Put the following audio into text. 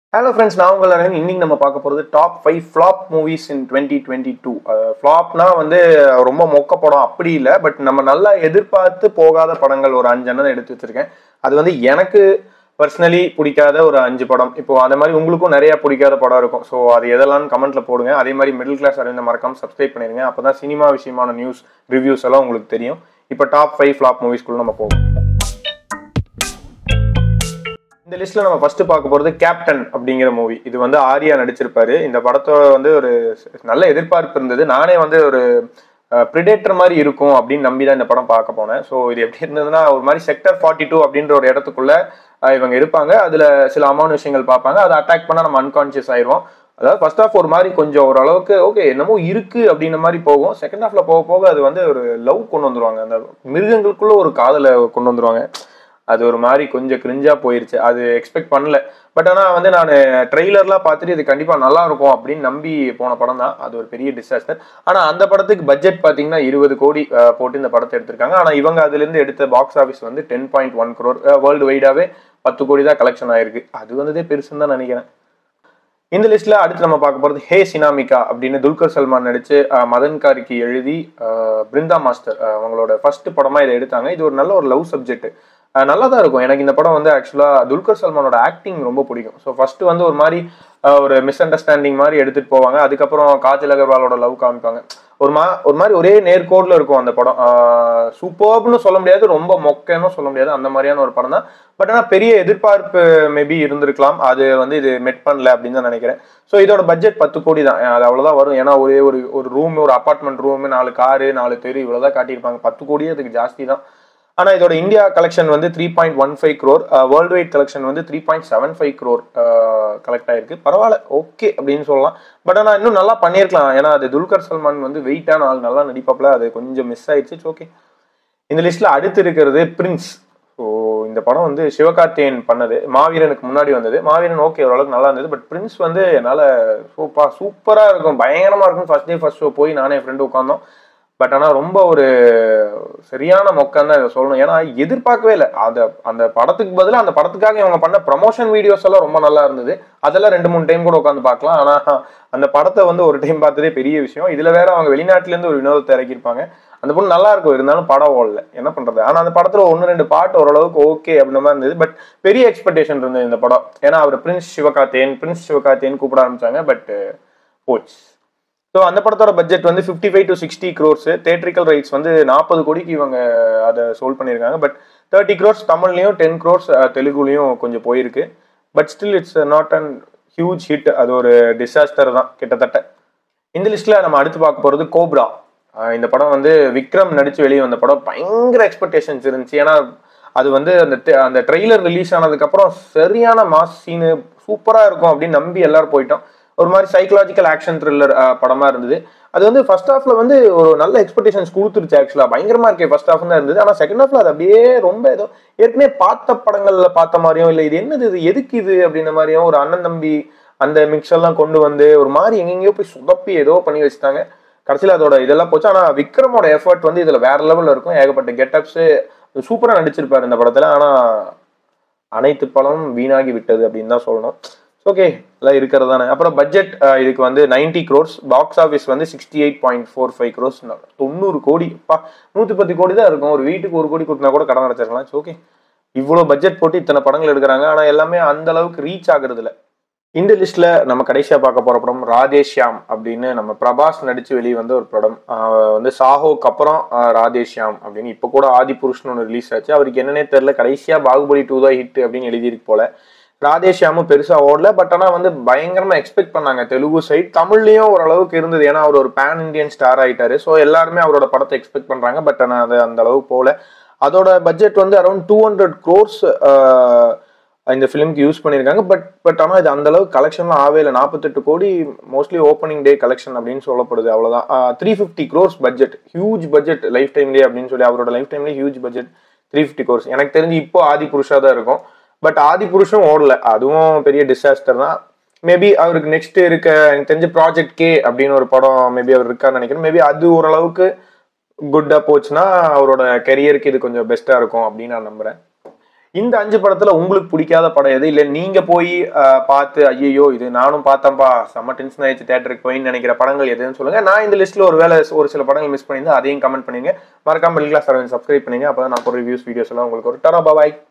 hello friends நான் உங்கள் அரவிந்த் இன்னைக்கு நம்ம பார்க்க போகிறது top five flop movies in twenty twenty two ஃப்ளாப்னா வந்து ரொம்ப மொக்க படம் அப்படி இல்லை பட் நம்ம நல்லா எதிர்பார்த்து போகாத படங்கள் ஒரு அஞ்சு எண்ணம் எடுத்து வச்சிருக்கேன் அது வந்து எனக்கு பர்சனலி பிடிக்காத ஒரு அஞ்சு படம் இப்போ அந்த மாதிரி உங்களுக்கும் நிறைய பிடிக்காத படம் இருக்கும் ஸோ அது எதெல்லாம் கமெண்ட்ல போடுங்க அதே மாதிரி மிடில் கிளாஸ் அரவிந்த மறக்காம சப்ஸ்கிரைப் பண்ணிருங்க அப்போ தான் சினிமா விஷயமான நியூஸ் ரிவ்யூஸ் எல்லாம் உங்களுக்கு தெரியும் இப்போ டாப் ஃபைவ் ஃப்ளாப் மூவிஸ்குள்ள நம்ம போவோம் இந்த லிஸ்ட்ல நம்ம ஃபர்ஸ்ட் பார்க்க போறது கேப்டன் அப்படிங்கிற மூவி இது வந்து ஆர்யா நடிச்சிருப்பாரு இந்த படத்தோட வந்து ஒரு நல்ல எதிர்பார்ப்பு இருந்தது நானே வந்து ஒரு ப்ரிடேட்டர் மாதிரி இருக்கும் அப்படின்னு நம்பி தான் இந்த படம் பார்க்க போனேன் ஸோ இது எப்படி இருந்ததுன்னா ஒரு மாதிரி செக்டர் ஃபார்ட்டி டூ அப்படின்ற ஒரு இடத்துக்குள்ள அஹ், இவங்க இருப்பாங்க அதுல சில அமான விஷயங்கள் பார்ப்பாங்க அதை அட்டாக் பண்ணா நம்ம அன்கான்சியஸ் ஆயிரும் அதாவது ஃபர்ஸ்ட் ஆஃப் ஒரு மாதிரி கொஞ்சம் ஓரளவுக்கு ஓகே என்னமோ இருக்கு அப்படின்ற மாதிரி போகும் செகண்ட் ஹாஃப்ல போக போக அது வந்து ஒரு லவ் கொண்டு வந்துருவாங்க அந்த மிருகங்களுக்குள்ள ஒரு காதலை கொண்டு வந்துருவாங்க அது ஒரு மாதிரி கொஞ்சம் கிரிஞ்சா போயிருச்சு அது எக்ஸ்பெக்ட் பண்ணல பட் ஆனால் வந்து நான் ட்ரெய்லர்லாம் பார்த்துட்டு இது கண்டிப்பாக நல்லா இருக்கும் அப்படின்னு நம்பி போன படம் தான் அது ஒரு பெரிய டிசாஸ்டர் ஆனால் அந்த படத்துக்கு பட்ஜெட் பார்த்தீங்கன்னா இருபது கோடி அஹ், போட்டு இந்த படத்தை எடுத்திருக்காங்க ஆனால் இவங்க அதுலேருந்து எடுத்த பாக்ஸ் ஆஃபீஸ் வந்து டென் பாயிண்ட் ஒன் குரோர் வேர்ல்டு வைடாவே பத்து கோடி தான் கலெக்ஷன் ஆயிருக்கு அது வந்ததே பெருசுன்னு தான் நினைக்கிறேன் இந்த லிஸ்ட்ல அடுத்து நம்ம பார்க்க போறது ஹே சினாமிகா அப்படின்னு துல்கர் சல்மான் நடிச்சு அஹ், மதன் கார்கி எழுதி அஹ், பிருந்தா மாஸ்டர் அஹ், அவங்களோட ஃபர்ஸ்ட் படமா இதை எடுத்தாங்க இது ஒரு நல்ல ஒரு லவ் சப்ஜெக்ட் நல்லா தான் இருக்கும் எனக்கு இந்த படம் வந்து ஆக்சுவலா துல்கர் சல்மானோட ஆக்டிங் ரொம்ப பிடிக்கும் ஸோ ஃபர்ஸ்ட் வந்து ஒரு மாதிரி அஹ், ஒரு மிஸ் அண்டர்ஸ்டாண்டிங் மாதிரி எடுத்துட்டு போவாங்க அதுக்கப்புறம் காஜல் அகர்வாலோட லவ் காமிப்பாங்க ஒரு மா ஒரு மாதிரி ஒரே நேர்கோடில் இருக்கும் அந்த படம் சூப்பர்ப்னு சொல்ல முடியாது ரொம்ப மொக்கன்னு சொல்ல முடியாது அந்த மாதிரியான ஒரு படம் தான் பட் ஆனால் பெரிய எதிர்பார்ப்பு மேபி இருந்திருக்கலாம் அது வந்து இது மெட் பண்ணல அப்படின்னு தான் நினைக்கிறேன் ஸோ இதோட பட்ஜெட் பத்து கோடி தான் அது அவ்வளோதான் வரும் ஏன்னா ஒரே ஒரு ஒரு ரூம் ஒரு அப்பார்ட்மெண்ட் ரூம் நாலு காரு நாலு தெரு இவ்வளோதான் காட்டியிருப்பாங்க பத்து கோடியே அதுக்கு ஜாஸ்தி தான் ஆனால் இதோட இந்தியா கலெக்ஷன் வந்து three point one five crore worldwide collection வந்து three point seven five crore collect ஆயிருக்கு பரவாயில்ல ஓகே அப்படின்னு சொல்லலாம் பட் ஆனால் இன்னும் நல்லா பண்ணியிருக்கலாம் ஏன்னா அது துல்கர் சல்மான் வந்து வெயிட்டான ஆள் நல்லா நடிப்பாப்ல அது கொஞ்சம் மிஸ் ஆயிடுச்சு ஓகே இந்த லிஸ்ட்ல அடுத்து இருக்கிறது பிரின்ஸ் ஸோ இந்த படம் வந்து சிவகார்த்தியன் பண்ணது மாவீரனுக்கு முன்னாடி வந்தது மாவீரன் ஓகே ஓரளவுக்கு நல்லா இருந்தது பட் பிரின்ஸ் வந்து என்னால் சூப்பா சூப்பராக இருக்கும் பயங்கரமாக இருக்கும் ஃபர்ஸ்ட் டே ஃபர்ஸ்ட் ஷோ போய் நானே ஃப்ரெண்டு உட்காந்தோம் பட் ஆனால் ரொம்ப ஒரு சரியான மொக்கம் தான் இதை சொல்லணும் ஏன்னா எதிர்பார்க்கவே இல்லை அந்த அந்த படத்துக்கு பதிலாக அந்த படத்துக்காக இவங்க பண்ண ப்ரமோஷன் வீடியோஸ் எல்லாம் ரொம்ப நல்லா இருந்தது அதெல்லாம் ரெண்டு மூணு டைம் கூட உட்காந்து பார்க்கலாம் ஆனால் அந்த படத்தை வந்து ஒரு டைம் பார்த்ததே பெரிய விஷயம் இதில் வேற அவங்க வெளிநாட்டிலேருந்து ஒரு வினோதத்தை இறக்கியிருப்பாங்க அந்த பொண்ணு நல்லா இருக்கும் இருந்தாலும் படம் ஓடல என்ன பண்றது ஆனா அந்த படத்துல ஒன்னு ரெண்டு பாட்டு ஓரளவுக்கு ஓகே அப்படின்ற மாதிரி இருந்தது பட் பெரிய எக்ஸ்பெக்டேஷன் இருந்தது இந்த படம் ஏன்னா அவர் பிரின்ஸ் சிவகார்த்தியன் பிரின்ஸ் சிவகார்த்தியன் கூப்பிட ஆரம்பிச்சாங்க பட் போச்சு ஸோ அந்த படத்தோட பட்ஜெட் வந்து fifty five to sixty crores theatrical rights வந்து நாற்பது கோடிக்கு இவங்க அதை சோல்வ் பண்ணியிருக்காங்க பட் தேர்ட்டி க்ரோர்ஸ் தமிழ்லையும் டென் க்ரோர்ஸ் தெலுங்குலையும் கொஞ்சம் போயிருக்கு but still it's not an huge hit அது ஒரு டிசாஸ்டர் தான் கிட்டத்தட்ட இந்த லிஸ்ட்ல நம்ம அடுத்து பார்க்க போறது கோப்ரா ஆஹ் இந்த படம் வந்து விக்ரம் நடிச்சு வெளியே வந்த படம் பயங்கர எக்ஸ்பெக்டேஷன்ஸ் இருந்துச்சு ஏன்னா அது வந்து அந்த te- அந்த ட்ரெய்லர் ரிலீஸ் ஆனதுக்கு அப்புறம் சரியான மாஸ் சீனு சூப்பரா இருக்கும் அப்படின்னு நம்பி எல்லாரும் போயிட்டோம் ஒரு மாதிரி சைக்கலாஜிக்கல் ஆக்ஷன் த்ரில்லர் படமா இருந்தது அது வந்து ஃபர்ஸ்ட் ஹாஃப்ல வந்து ஒரு நல்ல எக்ஸ்பெக்டேஷன்ஸ் கொடுத்துருச்சு ஆக்சுவலா பயங்கரமா இருக்கே ஃபர்ஸ்ட் ஹாஃப் தான் இருந்தது ஆனா செகண்ட் ஹாஃப்ல அது அப்படியே ரொம்ப ஏதோ ஏற்கனவே பார்த்த படங்கள்ல பார்த்த மாதிரியும் இல்ல இது என்னது இது எதுக்கு இது அப்படின்ற மாதிரியும் ஒரு அண்ணன் தம்பி அந்த மிக்ஸ் எல்லாம் கொண்டு வந்து ஒரு மாதிரி எங்கெங்கேயோ போய் சொதப்பி ஏதோ பண்ணி வச்சுட்டாங்க கடைசியில் அதோட இதெல்லாம் போச்சு ஆனால் விக்ரமோட எஃபர்ட் வந்து இதில் வேற லெவலில் இருக்கும் ஏகப்பட்ட கெட்டப்ஸு சூப்பராக நடிச்சிருப்பாரு இந்த படத்தில் ஆனால் அனைத்து படமும் வீணாகி விட்டது அப்படின்னு தான் சொல்லணும் ஓகே எல்லாம் இருக்கிறது தானே அப்புறம் பட்ஜெட் இதுக்கு வந்து 90 க்ரோர்ஸ் பாக்ஸ் ஆஃபீஸ் வந்து sixty eight point four five crores தொண்ணூறு கோடி அப்பா நூற்றி பத்து கோடி தான் இருக்கும் ஒரு வீட்டுக்கு ஒரு கோடி கொடுத்தா கூட கடன் அடைச்சிருக்கலாம் ஓகே இவ்வளோ பட்ஜெட் போட்டு இத்தனை படங்கள் எடுக்கிறாங்க ஆனால் எல்லாமே அந்த அளவுக்கு ரீச் ஆகுறது இல்ல இந்த லிஸ்ட்ல நம்ம கடைசியா பார்க்க போற படம் ராதேஷ்யாம் அப்படின்னு நம்ம பிரபாஸ் நடிச்சு வெளியே வந்த ஒரு படம் ஆஹ் வந்து சாஹோக்கு அப்புறம் ஆஹ் ராதேஷ்யாம் அப்படின்னு இப்போ கூட ஆதி புருஷன் ஒன்று ரிலீஸ் ஆச்சு அவருக்கு என்னன்னே தெரியல கடைசியா பாகுபலி டூ தான் ஹிட் அப்படின்னு எழுதியிருக்கு போல ராதேஷ்யாமும் பெருசா ஓடல பட் ஆனா வந்து பயங்கரமா எக்ஸ்பெக்ட் பண்ணாங்க தெலுங்கு சைட் தமிழ்லயும் ஓரளவுக்கு இருந்தது ஏன்னா அவர் ஒரு பேன் இந்தியன் ஸ்டார் ஆயிட்டாரு ஸோ எல்லாருமே அவரோட படத்தை எக்ஸ்பெக்ட் பண்றாங்க பட் ஆனா அது அந்த அளவுக்கு போகல அதோட பட்ஜெட் வந்து அரௌண்ட் டூ ஹண்ட்ரட் க்ரோர்ஸ் இந்த ஃபிலிம்க்கு யூஸ் பண்ணியிருக்காங்க பட் பட் ஆனால் இது அந்த அளவுக்கு கலெக்ஷன்லாம் ஆவே இல்லை நாற்பத்தெட்டு கோடி மோஸ்ட்லி ஓப்பனிங் டே கலெக்ஷன் அப்படின்னு சொல்லப்படுது அவ்வளோதான் three fifty crores budget huge budget life டைம்லேயே அப்படின்னு சொல்லி அவரோட லைஃப் டைம்லேயே huge budget three fifty crores எனக்கு தெரிஞ்சு இப்போ ஆதி புருஷா தான் இருக்கும் பட் ஆதி புருஷம் ஓடல அதுவும் பெரிய டிசாஸ்டர் தான் மேபி அவருக்கு நெக்ஸ்ட் இருக்க எனக்கு தெரிஞ்ச ப்ராஜெக்ட் கே அப்படின்னு ஒரு படம் மேபி அவர் இருக்கான்னு நினைக்கிறேன் மேபி அது ஓரளவுக்கு குட்டா போச்சுன்னா அவரோட கெரியருக்கு இது கொஞ்சம் பெஸ்ட்டாக இருக்கும் அப்படின்னு நான் நம்புறேன் இந்த அஞ்சு படத்துல உங்களுக்கு பிடிக்காத படம் எது இல்ல நீங்க போய் அஹ், பார்த்து ஐயோ இது நானும் பார்த்தேன்ப்பா செம்ம டென்ஷன் ஆயிடுச்சு தேட்டருக்கு போய் நினைக்கிற படங்கள் எதுன்னு சொல்லுங்க நான் இந்த லிஸ்ட்ல ஒரு வேலை ஒரு சில படங்கள் மிஸ் பண்ணியிருந்தேன் அதையும் கமெண்ட் பண்ணுங்க மறக்காம மில்கிளாஸ் சப்ஸ்கிரைப் பண்ணுங்க அப்பதான் நான் போற ரிவ்யூஸ் வீடியோஸ் எல்லாம் உங்களுக்கு ஒரு டரா பாய்